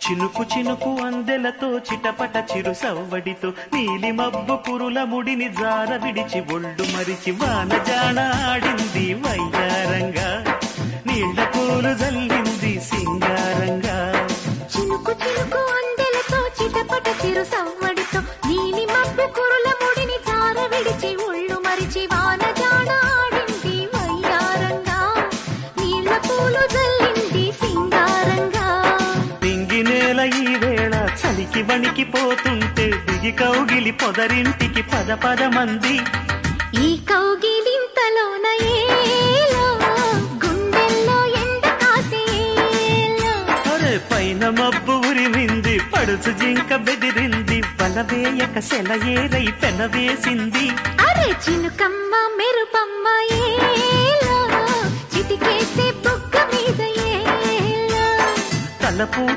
చినుకు చినుకు అందెలతో చిటపట చిరు సవ్వడితో నీలి మబ్బు కురుల ముడిని జార విడిచి ఒళ్ళు మరిచి వాన జాణ ఆడింది వయ్యారంగా నీళ్ల పూలు జల్లింది సింగారంగా చినుకు చినుకు అందెలతో చిటపట చిరు సవ్వడితో నీలి మబ్బు కురుల ముడిని జార విడిచి ఒళ్ళు మరిచి వాన జాడ ఆడింది వయ్యారంగా నీళ్ల పూలు జల్లింది సింగారంగా పింగి నేల ఈ వేళ చలికి వణికి పోతుంటే దిగి కౌగిలి పొదరింటికి పద పద మంది ఈ కౌగిలింతలోన ఏలో గుండెల్లో ఎండ కాసేలో అరే పైన మబ్బు ఉరిమింది పడుచు జింక బెదిరింది బలవేయక సెలయేరై పెనవేసింది అరే చినుకమ్మ మెరుపమ్మ ఏలో చిటికేసే బుగ్గ మీద ఏలో తలపు